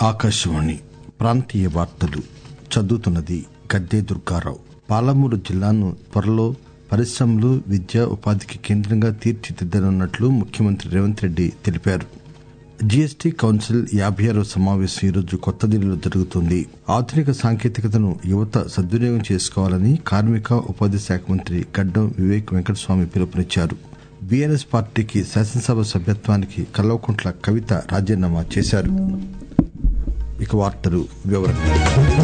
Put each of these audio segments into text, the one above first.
ఆకాశవాణి ప్రాంతీయ వార్తలు చదువుతున్నది గద్దే దుర్గారావు పాలమూరు జిల్లాను త్వరలో పరిశ్రమలు విద్య ఉపాధికి కేంద్రంగా తీర్చిదిద్దనున్నట్లు ముఖ్యమంత్రి రేవంత్ రెడ్డి తెలిపారు జీఎస్టీ కౌన్సిల్ యాభై ఆరవ సమావేశం ఈరోజు కొత్త ఢిల్లీలో జరుగుతుంది ఆధునిక సాంకేతికతను యువత సద్వినియోగం చేసుకోవాలని కార్మిక ఉపాధి శాఖ మంత్రి గడ్డం వివేక్ వెంకటస్వామి పిలుపునిచ్చారు బీఆర్ఎస్ పార్టీకి శాసనసభ సభ్యత్వానికి కల్వకుంట్ల కవిత రాజీనామా చేశారు ఇక వార్తలు వివరంగా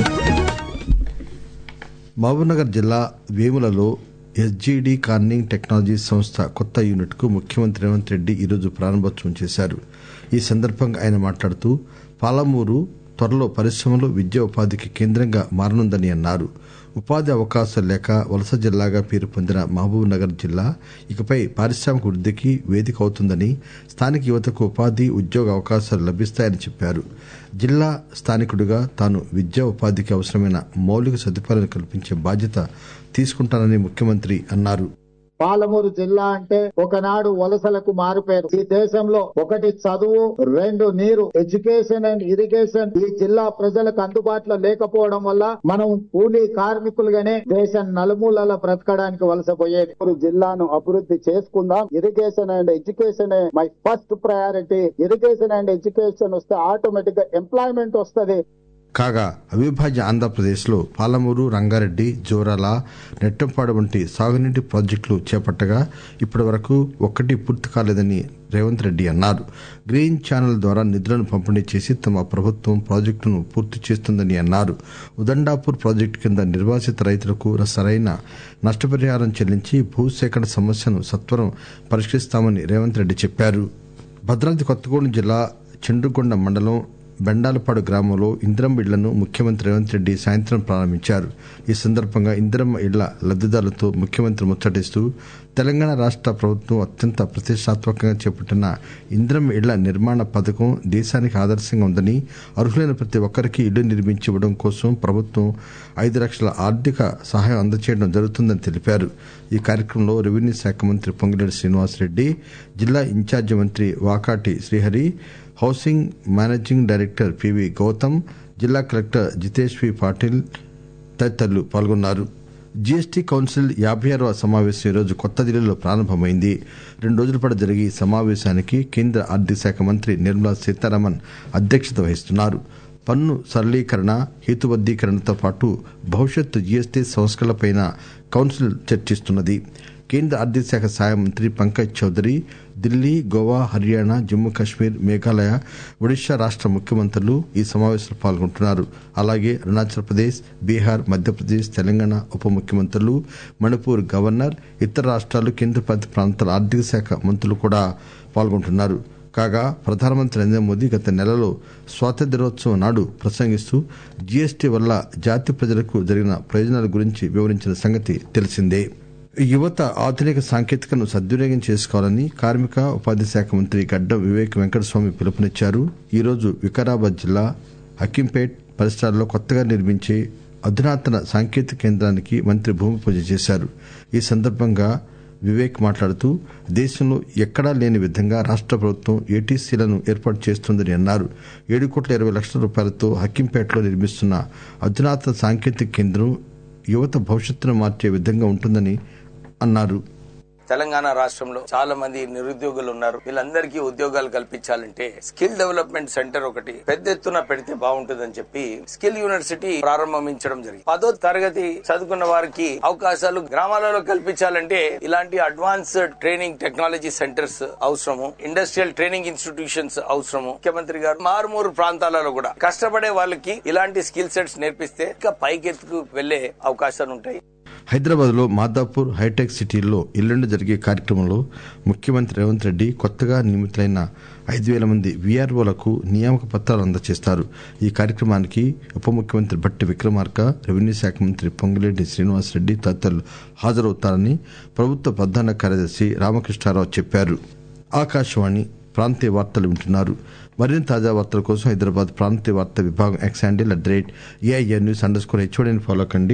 మహబూబ్నగర్ జిల్లా వేములలో ఎస్జీడీ కార్నింగ్ టెక్నాలజీ సంస్థ కొత్త యూనిట్ కు ముఖ్యమంత్రి రేవంత్ రెడ్డి ఈరోజు ప్రారంభోత్సవం చేశారు ఈ సందర్భంగా ఆయన మాట్లాడుతూ పాలమూరు త్వరలో పరిశ్రమలు విద్యా ఉపాధికి కేంద్రంగా మారనుందని అన్నారు ఉపాధి అవకాశాలు లేక వలస జిల్లాగా పేరు పొందిన మహబూబ్ నగర్ జిల్లా ఇకపై పారిశ్రామిక వృద్దికి వేదిక అవుతుందని స్థానిక యువతకు ఉపాధి ఉద్యోగ అవకాశాలు లభిస్తాయని చెప్పారు జిల్లా స్థానికుడిగా తాను విద్యా ఉపాధికి అవసరమైన మౌలిక సదుపాయాలను కల్పించే బాధ్యత తీసుకుంటానని ముఖ్యమంత్రి అన్నారు పాలమూరు జిల్లా అంటే ఒకనాడు వలసలకు మారుపేరు ఈ దేశంలో ఒకటి చదువు రెండు నీరు ఎడ్యుకేషన్ అండ్ ఇరిగేషన్ ఈ జిల్లా ప్రజలకు అందుబాటులో లేకపోవడం వల్ల మనం కూలీ కార్మికులుగానే దేశం నలుమూలల బ్రతకడానికి వలసపోయేది ఇప్పుడు జిల్లాను అభివృద్ధి చేసుకుందాం irrigation and education my first priority irrigation and education వస్తే ఆటోమేటిక్ గా ఎంప్లాయ్మెంట్ వస్తుంది కాగా అవిభాజ్య ఆంధ్రప్రదేశ్ లో పాలమూరు రంగారెడ్డి జోరాల నెట్టంపాడు వంటి సాగునీటి ప్రాజెక్టులు చేపట్టగా ఇప్పటి వరకు ఒక్కటి పూర్తి కాలేదని రేవంత్ రెడ్డి అన్నారు గ్రీన్ ఛానల్ ద్వారా నిధులను పంపిణీ చేసి తమ ప్రభుత్వం ప్రాజెక్టును పూర్తి చేస్తుందని అన్నారు ఉదండాపూర్ ప్రాజెక్టు కింద నిర్వాసిత రైతులకు సరైన నష్టపరిహారం చెల్లించి భూసేకరణ సమస్యను సత్వరం పరిష్కరిస్తామని రేవంత్ రెడ్డి చెప్పారు భద్రాద్రి కొత్తగూడెం జిల్లా చండ్రుగొండ మండలం బెండాలపాడు గ్రామంలో ఇందిరమ్మ ఇళ్లను ముఖ్యమంత్రి రేవంత్ రెడ్డి సాయంత్రం ప్రారంభించారు ఈ సందర్భంగా ఇందిరమ్మ ఇళ్ల లబ్దిదారులతో ముఖ్యమంత్రి ముచ్చటిస్తూ తెలంగాణ రాష్ట ప్రభుత్వం అత్యంత ప్రతిష్టాత్మకంగా చేపట్టిన ఇందిరమ్మ ఇళ్ల నిర్మాణ పథకం దేశానికి ఆదర్శంగా ఉందని అర్హులైన ప్రతి ఒక్కరికి ఇళ్లు నిర్మించి ఇవ్వడం కోసం ప్రభుత్వం ఐదు లక్షల ఆర్థిక సహాయం అందజేయడం జరుగుతుందని తెలిపారు ఈ కార్యక్రమంలో రెవెన్యూ శాఖ మంత్రి పొంగిరెడ్డి శ్రీనివాసరెడ్డి జిల్లా ఇన్ఛార్జి మంత్రి Vakati Srihari housing managing director P V Gautam జిల్లా కలెక్టర్ జితేష్ వి పాటిల్ తదితరులు పాల్గొన్నారు జీఎస్టీ కౌన్సిల్ యాభై ఆరవ సమావేశం ఈరోజు కొత్త ఢిల్లీలో ప్రారంభమైంది రెండు రోజుల పాటు జరిగే ఈ సమావేశానికి కేంద్ర ఆర్థిక శాఖ మంత్రి నిర్మలా సీతారామన్ అధ్యక్షత వహిస్తున్నారు పన్ను సరళీకరణ హేతుబద్దీకరణతో పాటు భవిష్యత్తు జీఎస్టీ సంస్కరణలపై కౌన్సిల్ చర్చిస్తున్నది కేంద్ర ఆర్థిక శాఖ సహాయ మంత్రి పంకజ్ చౌదరి ఢిల్లీ గోవా హర్యానా జమ్మూ కశ్మీర్ మేఘాలయ ఒడిశా రాష్ట ముఖ్యమంత్రులు ఈ సమావేశంలో పాల్గొంటున్నారు అలాగే అరుణాచల్ ప్రదేశ్ బీహార్ మధ్యప్రదేశ్ తెలంగాణ ఉప ముఖ్యమంత్రులు మణిపూర్ గవర్నర్ ఇతర రాష్టాలు కేంద్రపాలిత ప్రాంతాల ఆర్థిక శాఖ మంత్రులు కూడా పాల్గొంటున్నారు కాగా ప్రధానమంత్రి నరేంద్ర మోదీ గత నెలలో స్వాతంత్ర్య దినోత్సవం నాడు ప్రసంగిస్తూ జీఎస్టీ వల్ల జాతి ప్రజలకు జరిగిన ప్రయోజనాల గురించి వివరించిన సంగతి తెలిసిందే యువత ఆధునిక సాంకేతికను సద్వినియోగం చేసుకోవాలని కార్మిక ఉపాధి శాఖ మంత్రి గడ్డం వివేక్ వెంకటస్వామి పిలుపునిచ్చారు ఈరోజు వికారాబాద్ జిల్లా హకీంపేట్ పరిసరాల్లో కొత్తగా నిర్మించే అధునాతన సాంకేతిక కేంద్రానికి మంత్రి భూమి పూజ చేశారు ఈ సందర్భంగా వివేక్ మాట్లాడుతూ దేశంలో ఎక్కడా లేని విధంగా రాష్ట ప్రభుత్వం ఏటీసీలను ఏర్పాటు చేస్తుందని అన్నారు ఏడు కోట్ల ఇరవై లక్షల రూపాయలతో హక్కింపేటలో నిర్మిస్తున్న అధునాతన సాంకేతిక కేంద్రం యువత భవిష్యత్తును మార్చే విధంగా ఉంటుందని అన్నారు తెలంగాణ రాష్ట్రంలో చాలా మంది నిరుద్యోగులు ఉన్నారు వీళ్ళందరికీ ఉద్యోగాలు కల్పించాలంటే స్కిల్ డెవలప్మెంట్ సెంటర్ ఒకటి పెద్ద ఎత్తున పెడితే బాగుంటుందని చెప్పి స్కిల్ యూనివర్సిటీ ప్రారంభించడం జరిగింది పదో తరగతి చదువుకున్న వారికి అవకాశాలు గ్రామాలలో కల్పించాలంటే ఇలాంటి అడ్వాన్స్డ్ ట్రైనింగ్ టెక్నాలజీ సెంటర్స్ అవసరము ఇండస్ట్రియల్ ట్రైనింగ్ ఇన్స్టిట్యూషన్స్ అవసరము ముఖ్యమంత్రి గారు మారుమూరు ప్రాంతాలలో కూడా కష్టపడే వాళ్ళకి ఇలాంటి స్కిల్ సెట్స్ నేర్పిస్తే ఇంకా పైకెత్తుకు వెళ్లే అవకాశాలు ఉంటాయి హైదరాబాద్ లో మాదాపూర్ హైటెక్ సిటీలో ఎల్లుండి జరిగే కార్యక్రమంలో ముఖ్యమంత్రి రేవంత్ రెడ్డి కొత్తగా నియమితులైన ఐదు వేల మంది వీఆర్ఓలకు నియామక పత్రాలు అందజేస్తారు ఈ కార్యక్రమానికి ఉప ముఖ్యమంత్రి భట్టి విక్రమార్క రెవెన్యూ శాఖ మంత్రి పొంగిరెడ్డి శ్రీనివాసరెడ్డి తదితరులు హాజరవుతారని ప్రభుత్వ ప్రధాన కార్యదర్శి రామకృష్ణారావు చెప్పారు ఆకాశవాణి ప్రాంతీయ వార్తలు వింటున్నారు మరిన్ని తాజా వార్తల కోసం హైదరాబాద్ ప్రాంతీయ వార్తా విభాగం X handle at the rate AIR news underscore హెచ్ఓడిని ఫాలో కండి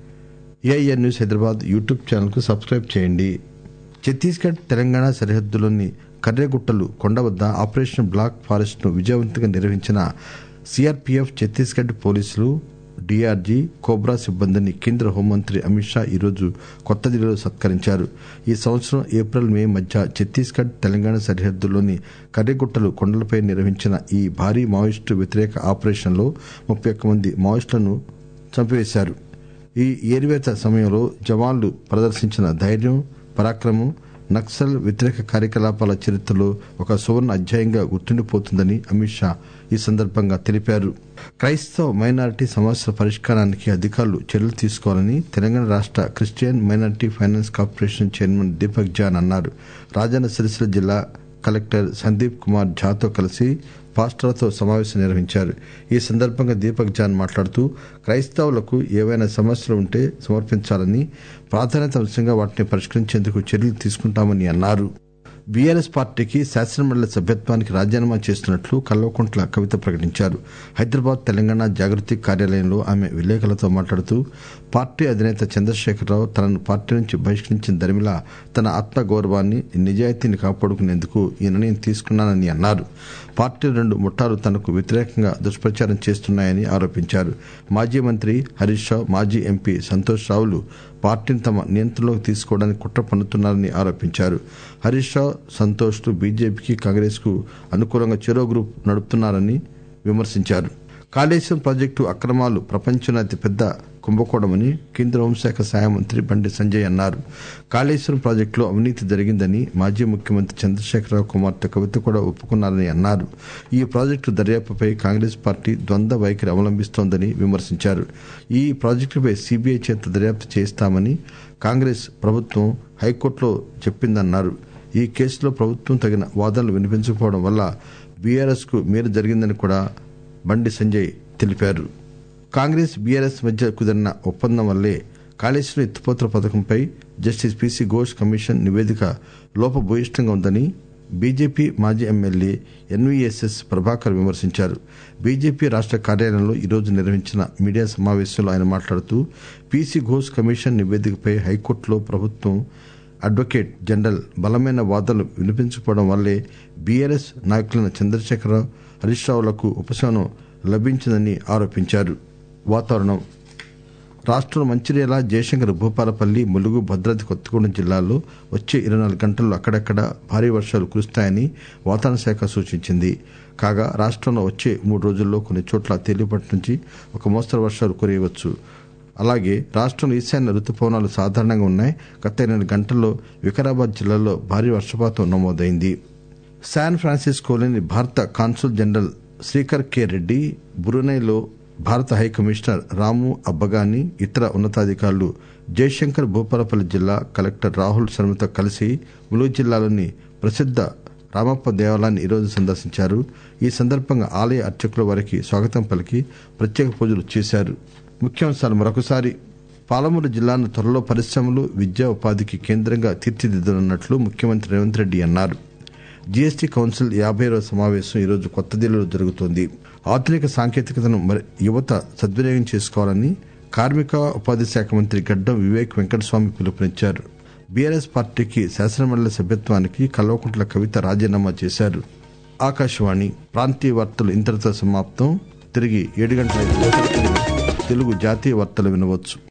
AIR news Hyderabad YouTube channel కు సబ్స్క్రైబ్ చేయండి ఛత్తీస్గఢ్ తెలంగాణ సరిహద్దులోని కర్రెగుట్టలు కొండ వద్ద ఆపరేషన్ బ్లాక్ ఫారెస్ట్ ను విజయవంతంగా నిర్వహించిన సిఆర్పీఎఫ్ ఛత్తీస్గఢ్ పోలీసులు డీఆర్జీ కోబ్రా సిబ్బందిని కేంద్ర హోంమంత్రి అమిత్ షా ఈరోజు కొత్త ఢిల్లీలో సత్కరించారు ఈ సంవత్సరం ఏప్రిల్ మే మధ్య ఛత్తీస్గఢ్ తెలంగాణ సరిహద్దుల్లోని కర్రెగుట్టలు కొండలపై నిర్వహించిన ఈ భారీ మావోయిస్టు వ్యతిరేక ఆపరేషన్లో ముప్పై ఒక్క మంది మావోయిస్టులను చంపివేశారు ఈ ఏరివేత సమయంలో జవాన్లు ప్రదర్శించిన ధైర్యం పరాక్రమం నక్సల్ వ్యతిరేక కార్యకలాపాల చరిత్రలో ఒక సువర్ణ అధ్యాయంగా గుర్తుండిపోతుందని అమిత్ షా ఈ సందర్భంగా తెలిపారు క్రైస్తవ మైనారిటీ సమస్యల పరిష్కారానికి అధికారులు చర్యలు తీసుకోవాలని తెలంగాణ రాష్ట Christian minority finance corporation chairman Deepak John అన్నారు రాజన్న సిరిసిల్ల జిల్లా కలెక్టర్ సందీప్ కుమార్ ఝాతో కలిసి పాస్టర్లతో సమావేశం నిర్వహించారు ఈ సందర్భంగా దీపక్ జాన్ మాట్లాడుతూ క్రైస్తవులకు ఏవైనా సమస్యలు ఉంటే సమర్పించాలని ప్రాధాన్యత అంశంగా వాటిని పరిష్కరించేందుకు చర్యలు తీసుకుంటామని అన్నారు బీఆర్ఎస్ పార్టీకి శాసనమండలి సభ్యత్వానికి రాజీనామా చేస్తున్నట్లు కల్వకుంట్ల కవిత ప్రకటించారు హైదరాబాద్ తెలంగాణ జాగృతి కార్యాలయంలో ఆమె విలేకరులతో మాట్లాడుతూ పార్టీ అధినేత చంద్రశేఖరరావు తనను పార్టీ నుంచి బహిష్కరించిన దరిమిలా తన ఆత్మగౌరవాన్ని నిజాయితీని కాపాడుకునేందుకు ఈ నిర్ణయం తీసుకున్నానని అన్నారు పార్టీ రెండు ముఠాలు తనకు వ్యతిరేకంగా దుష్ప్రచారం చేస్తున్నాయని ఆరోపించారు మాజీ మంత్రి హరీష్ రావు మాజీ ఎంపీ సంతోష్ రావులు పార్టీని తమ నియంత్రణలోకి తీసుకోవడానికి కుట్ర పన్నుతున్నారని ఆరోపించారు హరీష్ రావు సంతోష్ లు బీజేపీకి కాంగ్రెస్ కు అనుకూలంగా చెరో గ్రూప్ నడుపుతున్నారని విమర్శించారు కాళేశ్వరం ప్రాజెక్టు అక్రమాలు ప్రపంచంలో అతిపెద్ద కుంభకోణమని కేంద్ర హోంశాఖ సహాయ మంత్రి బండి సంజయ్ అన్నారు కాళేశ్వరం ప్రాజెక్టులో అవినీతి జరిగిందని మాజీ ముఖ్యమంత్రి చంద్రశేఖరరావు కుమార్తె కవిత కూడా ఒప్పుకున్నారని అన్నారు ఈ ప్రాజెక్టు దర్యాప్తుపై కాంగ్రెస్ పార్టీ ద్వంద్వ వైఖరి అవలంబిస్తోందని విమర్శించారు ఈ ప్రాజెక్టుపై సీబీఐ చేత దర్యాప్తు చేయిస్తామని కాంగ్రెస్ ప్రభుత్వం హైకోర్టులో చెప్పిందన్నారు ఈ కేసులో ప్రభుత్వం తగిన వాదనలు వినిపించకపోవడం వల్ల బీఆర్ఎస్ కు మేలు జరిగిందని కూడా బండి సంజయ్ తెలిపారు కాంగ్రెస్ బీఆర్ఎస్ మధ్య కుదిరిన ఒప్పందం వల్లే కాళేశ్వరం ఎత్తిపోతల పథకంపై జస్టిస్ పీసీ ఘోష్ కమిషన్ నివేదిక లోపభూయిష్టంగా ఉందని బీజేపీ మాజీ ఎమ్మెల్యే ఎన్వీఎస్ఎస్ ప్రభాకర్ విమర్శించారు బీజేపీ రాష్ట కార్యాలయంలో ఈరోజు నిర్వహించిన మీడియా సమావేశంలో ఆయన మాట్లాడుతూ పీసీ ఘోష్ కమిషన్ నివేదికపై హైకోర్టులో ప్రభుత్వం అడ్వకేట్ జనరల్ బలమైన వాదనలు వినిపించకపోవడం వల్లే బీఆర్ఎస్ నాయకులైన చంద్రశేఖరరావు హరీష్ రావులకు ఉపశమనం లభించిందని ఆరోపించారు వాతావరణం రాష్ట్రంలో మంచిర్యాల జయశంకర్ భూపాలపల్లి ములుగు భద్రాద్రి కొత్తగూడెం జిల్లాల్లో వచ్చే ఇరవై నాలుగు గంటల్లో అక్కడక్కడ భారీ వర్షాలు కురుస్తాయని వాతావరణ శాఖ సూచించింది కాగా రాష్ట్రంలో వచ్చే మూడు రోజుల్లో కొన్ని చోట్ల తేలిపాటి నుంచి ఒక మోస్తరు వర్షాలు కురియవచ్చు అలాగే రాష్ట్రంలో ఈశాన్య రుతుపవనాలు సాధారణంగా ఉన్నాయి గత ఎనిమిది గంటల్లో వికారాబాద్ జిల్లాలో భారీ వర్షపాతం నమోదైంది శాన్ ఫ్రాన్సిస్కోలోని భారత consul general Srikar K Reddy బ్రునైలో భారత హై కమిషనర్ రాము అబ్బగాని ఇతర ఉన్నతాధికారులు జయశంకర్ భూపాలపల్లి జిల్లా కలెక్టర్ రాహుల్ శర్మతో కలిసి ములుగు జిల్లాలోని ప్రసిద్ధ రామప్ప దేవాలయాన్ని ఈరోజు సందర్శించారు ఈ సందర్భంగా ఆలయ అర్చకులు వారికి స్వాగతం పలికి ప్రత్యేక పూజలు చేశారు ముఖ్యాంశాలు మరొకసారి పాలమూరు జిల్లాను త్వరలో పరిశ్రమలు విద్యా ఉపాధికి కేంద్రంగా తీర్చిదిద్దనున్నట్లు ముఖ్యమంత్రి రేవంత్ రెడ్డి అన్నారు జీఎస్టీ కౌన్సిల్ యాభైవ సమావేశం ఈరోజు కొత్త ఢిల్లీలో జరుగుతోంది ఆధునిక సాంకేతికతను మరి యువత సద్వినియోగం చేసుకోవాలని కార్మిక ఉపాధి శాఖ మంత్రి గడ్డం వివేక్ వెంకటస్వామి పిలుపునిచ్చారు బీఆర్ఎస్ పార్టీకి శాసనమండలి సభ్యత్వానికి కల్వకుంట్ల కవిత రాజీనామా చేశారు ఆకాశవాణి ప్రాంతీయ వార్తలు ఇంతటితో సమాప్తం తిరిగి ఏడు గంటల ఐదు నిమిషాలకు తెలుగు జాతీయ వార్తలు వినవచ్చు